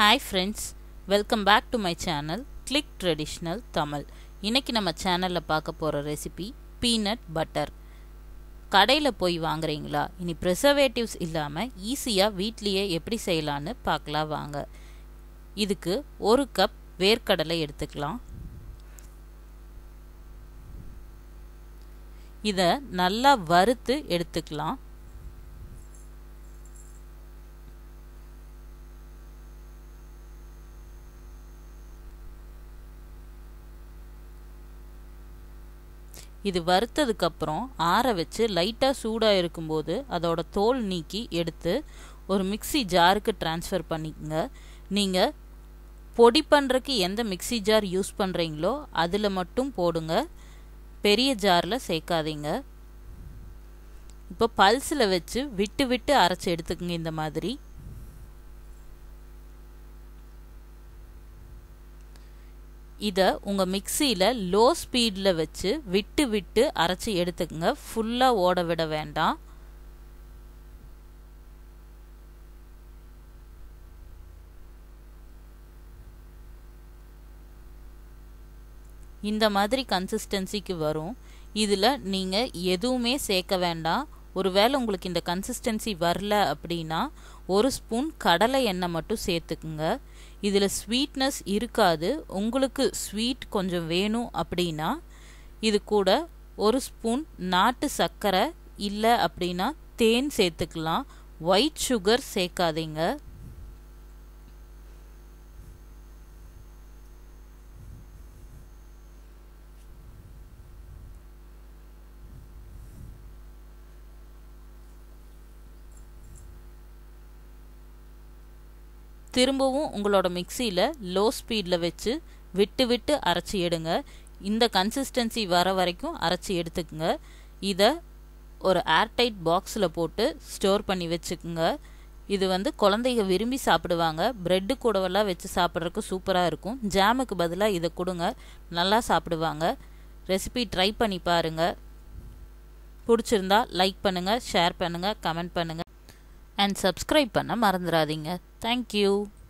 hi friends welcome back to my channel click traditional Tamil இன்னைக்கு நம்ம சேனலில் பார்க்க போகிற ரெசிபி பீனட் பட்டர் கடையில் போய் வாங்குறீங்களா இனி ப்ரிசர்வேட்டிவ்ஸ் இல்லாமல் ஈஸியாக வீட்லேயே எப்படி செய்யலான்னு பார்க்கலாம் வாங்க இதுக்கு ஒரு கப் வேர்க்கடலை எடுத்துக்கலாம் இதை நல்லா வறுத்து எடுத்துக்கலாம் இது வறுத்ததுக்கப்புறம் ஆற வச்சு லைட்டாக சூடாக இருக்கும்போது அதோட தோல் நீக்கி எடுத்து ஒரு மிக்சி ஜாருக்கு ட்ரான்ஸ்ஃபர் பண்ணிக்கங்க நீங்கள் பொடி பண்ணுறக்கு எந்த மிக்சி ஜார் யூஸ் பண்ணுறீங்களோ அதில் மட்டும் போடுங்க பெரிய ஜாரில் சேர்க்காதீங்க இப்போ பல்ஸில் வச்சு விட்டு விட்டு அரைச்சி எடுத்துக்கங்க இந்த மாதிரி இதை உங்கள் மிக்சியில் லோ ஸ்பீடில் வச்சு விட்டு விட்டு அரைச்சி எடுத்துக்கங்க ஃபுல்லாக ஓட விட வேண்டாம் இந்த மாதிரி கன்சிஸ்டன்சிக்கு வரும் இதில் நீங்கள் எதுவுமே சேர்க்க வேண்டாம் ஒருவேளை உங்களுக்கு இந்த கன்சிஸ்டன்சி வரல அப்படின்னா ஒரு ஸ்பூன் கடலை எண்ணெய் மட்டும் சேர்த்துக்குங்க இதில் ஸ்வீட்னஸ் இருக்காது உங்களுக்கு ஸ்வீட் கொஞ்சம் வேணும் அப்படின்னா இது கூட ஒரு ஸ்பூன் நாட்டு சர்க்கரை இல்லை அப்படின்னா தேன் சேர்த்துக்கலாம் ஒயிட் சுகர் சேர்க்காதீங்க திரும்பவும் உங்களோட மிக்சியில் லோ ஸ்பீடில் வச்சு விட்டு விட்டு அரைச்சி எடுங்க இந்த கன்சிஸ்டன்சி வர வரைக்கும் அரைச்சி எடுத்துக்கோங்க இதை ஒரு ஏர்டைட் பாக்ஸில் போட்டு ஸ்டோர் பண்ணி வச்சுக்கோங்க இது வந்து குழந்தைங்க விரும்பி சாப்பிடுவாங்க ப்ரெட்டு கூடவெல்லாம் வச்சு சாப்பிட்றதுக்கு சூப்பராக இருக்கும் ஜாமுக்கு பதிலாக இதை கொடுங்க நல்லா சாப்பிடுவாங்க ரெசிபி ட்ரை பண்ணி பாருங்கள் பிடிச்சிருந்தா லைக் பண்ணுங்கள் ஷேர் பண்ணுங்கள் கமெண்ட் பண்ணுங்கள் அண்ட் சப்ஸ்கிரைப் பண்ண மறந்துடாதீங்க தேங்க்யூ